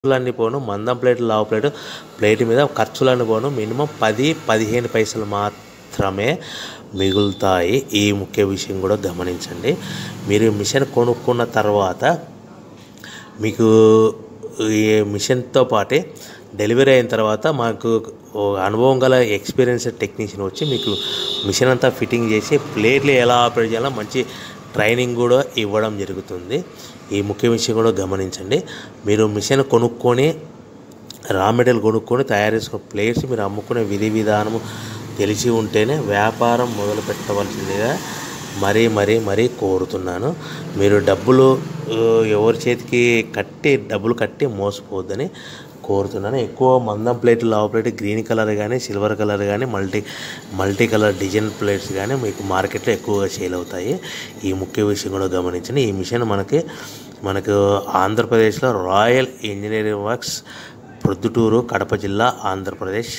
ఖర్చులన్నీ పోను మందం ప్లేట్ లావు ప్లేట్ ప్లేట్ మీద ఖర్చులన్నీ పోను మినిమం పది పదిహేను పైసలు మాత్రమే మిగులుతాయి ఈ ముఖ్య విషయం కూడా గమనించండి మీరు మిషన్ కొనుక్కున్న తర్వాత మీకు ఈ మిషన్తో పాటే డెలివరీ అయిన తర్వాత మాకు ఓ అనుభవం గల ఎక్స్పీరియన్స్ టెక్నీషియన్ వచ్చి మీకు మిషన్ అంతా ఫిట్టింగ్ చేసి ప్లేట్లు ఎలా ఆపరేట్ చేయాలో మంచి ట్రైనింగ్ కూడా ఇవ్వడం జరుగుతుంది ఈ ముఖ్య విషయం కూడా గమనించండి మీరు మిషన్ కొనుక్కొని రా మెటీరియల్ కొనుక్కొని తయారు చేసుకున్న ప్లేట్స్ మీరు అమ్ముకునే విధి విధానము తెలిసి ఉంటేనే వ్యాపారం మొదలు పెట్టవలసిందిగా మరీ మరీ మరీ కోరుతున్నాను మీరు డబ్బులు ఆ, ఎవరి చేతికి కట్టి డబ్బులు కట్టి మోసపోవద్దని కోరుతున్నాను ఎక్కువ మందం ప్లేట్ లావు ప్లేట్ గ్రీన్ కలర్ కానీ సిల్వర్ కలర్ కానీ multi multi colour design plates కానీ మీకు మార్కెట్లో ఎక్కువగా సేల్ అవుతాయి ఈ ముఖ్య విషయం కూడా గమనించండి ఈ మిషన్ మనకి మనకు ఆంధ్రప్రదేశ్లో Royal Engineering Works Proddatur Kadapa జిల్లా Andhra Pradesh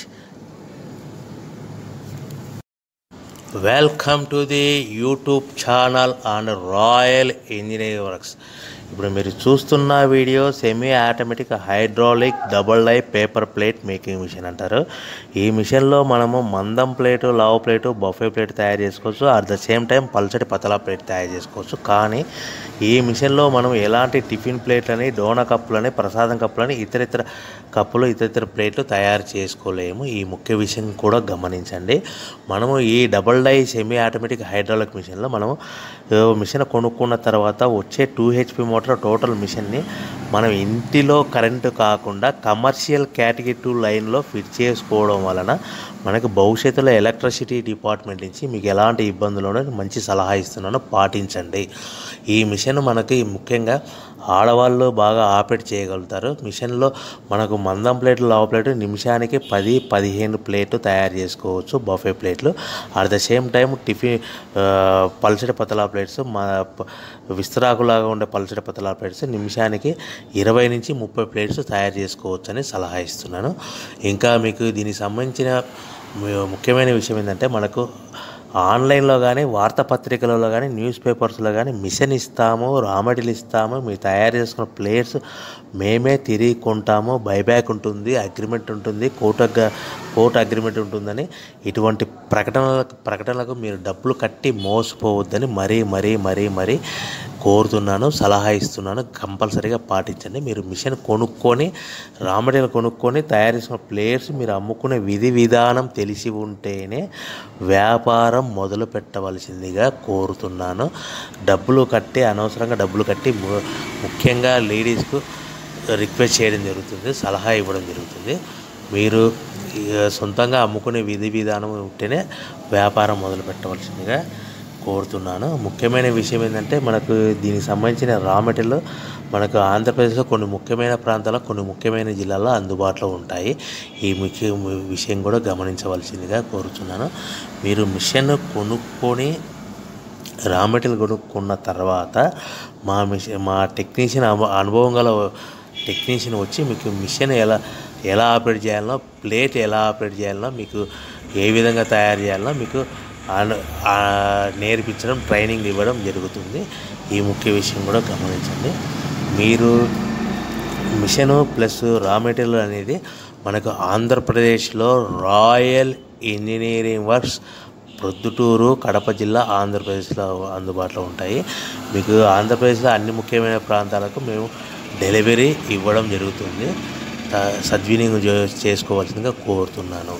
welcome to the YouTube channel and Royal Engineering Works ఇప్పుడు మీరు చూస్తున్న video semi automatic hydraulic double die paper plate making machine అంటారు ఈ మిషన్లో మనము మందం ప్లేటు లావు ప్లేటు బఫే ప్లేట్ తయారు చేసుకోవచ్చు అట్ ద సేమ్ టైం పల్చటి పతలా ప్లేట్ తయారు చేసుకోవచ్చు కానీ ఈ మిషన్లో మనం ఎలాంటి టిఫిన్ ప్లేట్లని డోనా కప్పులని ప్రసాదం కప్పులని ఇతర ఇతర కప్పులు ఇతర ఇతర ప్లేట్లు తయారు చేసుకోలేము ఈ ముఖ్య విషయం కూడా గమనించండి మనము ఈ double die semi automatic hydraulic మిషన్లో మనము ఆ, మిషన్ కొనుక్కున్న తర్వాత వచ్చే టూ హెచ్పి మోటార్ టోటల్ మిషన్ని మనం ఇంటిలో కరెంటు కాకుండా కమర్షియల్ కేటగిరీ టూ లైన్లో ఫిట్ చేసుకోవడం వలన మనకు భవిష్యత్తులో ఎలక్ట్రిసిటీ డిపార్ట్మెంట్ నుంచి మీకు ఎలాంటి ఇబ్బందులు ఉండవు మంచి సలహా ఇస్తున్నాను పాటించండి ఈ మిషన్ మనకి ముఖ్యంగా ఆడవాళ్ళు బాగా ఆపరేట్ చేయగలుగుతారు మిషన్లో మనకు మందం ప్లేట్లు లావు ప్లేటు నిమిషానికి పది పదిహేను ప్లేట్లు తయారు చేసుకోవచ్చు బఫే ప్లేట్లు at the same time tiffin ఆ, పల్చడి పతలా ప్లేట్స్ మా ప- విస్తరాకులాగా ఉండే పల్చడి పతలా ప్లేట్స్ నిమిషానికి ఇరవై నుంచి ముప్పై ప్లేట్స్ తయారు చేసుకోవచ్చు అని సలహా ఇస్తున్నాను ఇంకా మీకు దీనికి సంబంధించిన ము- ముఖ్యమైన విషయం ఏంటంటే మనకు ఆన్లైన్లో కానీ వార్తాపత్రికలలో కానీ న్యూస్ పేపర్స్లో కానీ మిషన్ ఇస్తాము రా మెటీరియల్ ఇస్తాము మీరు తయారు చేసుకున్న ప్లేయర్స్ మేమే తిరిగి కొంటాము బైబ్యాక్ ఉంటుంది అగ్రిమెంట్ ఉంటుంది కోర్టు అగ్గ కోర్టు అగ్రిమెంట్ ఉంటుందని ఇటువంటి ప్రకటనలకు ప్రకటనలకు మీరు డబ్బులు కట్టి మోసపోవద్దని మరీ మరీ మరీ మరీ కోరుతున్నాను సలహా ఇస్తున్నాను కంపల్సరీగా పాటించండి మీరు మిషన్ కొనుక్కొని రా మెటీరియల్ కొనుక్కొని తయారు చేసిన ప్లేయర్స్ మీరు అమ్ముకునే విధి విధానం తెలిసి ఉంటేనే వ్యాపారం మొదలు పెట్టవలసిందిగా కోరుతున్నాను డబ్బులు కట్టి అనవసరంగా డబ్బులు కట్టి ము- ముఖ్యంగా లేడీస్కు రిక్వెస్ట్ చేయడం జరుగుతుంది సలహా ఇవ్వడం జరుగుతుంది మీరు ఇక సొంతంగా అమ్ముకునే విధి విధానం ఉంటేనే వ్యాపారం మొదలు పెట్టవలసిందిగా కోరుతున్నాను ముఖ్యమైన విషయం ఏంటంటే మనకు దీనికి సంబంధించిన రా మెటీరియల్ మనకు ఆంధ్రప్రదేశ్లో కొన్ని ముఖ్యమైన ప్రాంతాల్లో కొన్ని ముఖ్యమైన జిల్లాల్లో అందుబాటులో ఉంటాయి ఈ ముఖ్య విషయం కూడా గమనించవలసిందిగా కోరుతున్నాను మీరు మిషన్ కొనుక్కొని రా మెటీరియల్ కొనుక్కున్న తర్వాత మా మిషన్ మా టెక్నీషియన్ అను- అనుభవం గల టెక్నీషియన్ వచ్చి మీకు మిషన్ ఎలా ఎలా ఆపరేట్ చేయాలనో ప్లేట్ ఎలా ఆపరేట్ చేయాలనో మీకు ఏ విధంగా తయారు చేయాలనో మీకు అను- ఆ నేర్పించడం ట్రైనింగ్ ఇవ్వడం జరుగుతుంది ఈ ముఖ్య విషయం కూడా గమనించండి మీరు మిషను ప్లస్ రా మెటీరియల్ అనేది మనకు ఆంధ్రప్రదేశ్లో Royal Engineering Works Proddatur Kadapa జిల్లా ఆంధ్రప్రదేశ్లో అందుబాటులో ఉంటాయి మీకు ఆంధ్రప్రదేశ్లో అన్ని ముఖ్యమైన ప్రాంతాలకు మేము డెలివరీ ఇవ్వడం జరుగుతుంది త- సద్వినియోగం చే- చేసుకోవాల్సిందిగా కోరుతున్నాను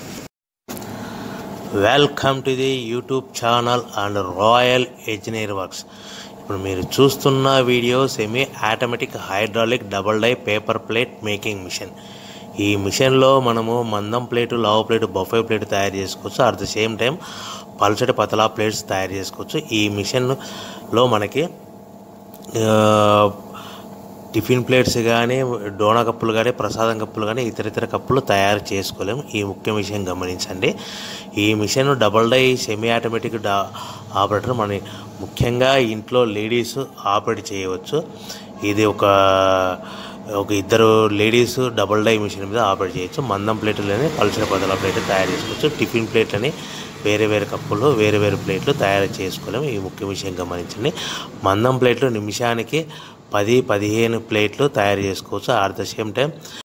welcome to the YouTube channel and Royal Engineer Works ఇప్పుడు మీరు చూస్తున్న video semi automatic hydraulic double die paper plate making machine ఈ మిషన్లో మనము మందం ప్లేటు లావు ప్లేటు బఫే ప్లేట్ తయారు చేసుకోవచ్చు అట్ ద సేమ్ టైం పల్చటి పతలా ప్లేట్స్ తయారు చేసుకోవచ్చు ఈ మిషన్లో మనకి ఆ, టిఫిన్ ప్లేట్స్ కానీ డోనా కప్పులు కానీ ప్రసాదం కప్పులు కానీ ఇతర ఇతర కప్పులు తయారు చేసుకోలేము ఈ ముఖ్య విషయం గమనించండి ఈ machine double die semi automatic డా ఆపరేటర్ మన ముఖ్యంగా ఇంట్లో లేడీస్ ఆపరేట్ చేయవచ్చు ఇది ఒక ఒక ఇద్దరు లేడీస్ డబల్ డై మిషన్ మీద ఆపరేట్ చేయొచ్చు మందం ప్లేట్లని పలుచన పదల ప్లేట్ తయారు చేసుకోవచ్చు టిఫిన్ ప్లేట్లని వేరే వేరే కప్పులు వేరే వేరే ప్లేట్లు తయారు చేసుకోలేము ఈ ముఖ్య విషయం గమనించండి మందం ప్లేట్లు నిమిషానికి పది పదిహేను ప్లేట్లు తయారు చేసుకోవచ్చు అట్ ద సేమ్ టైం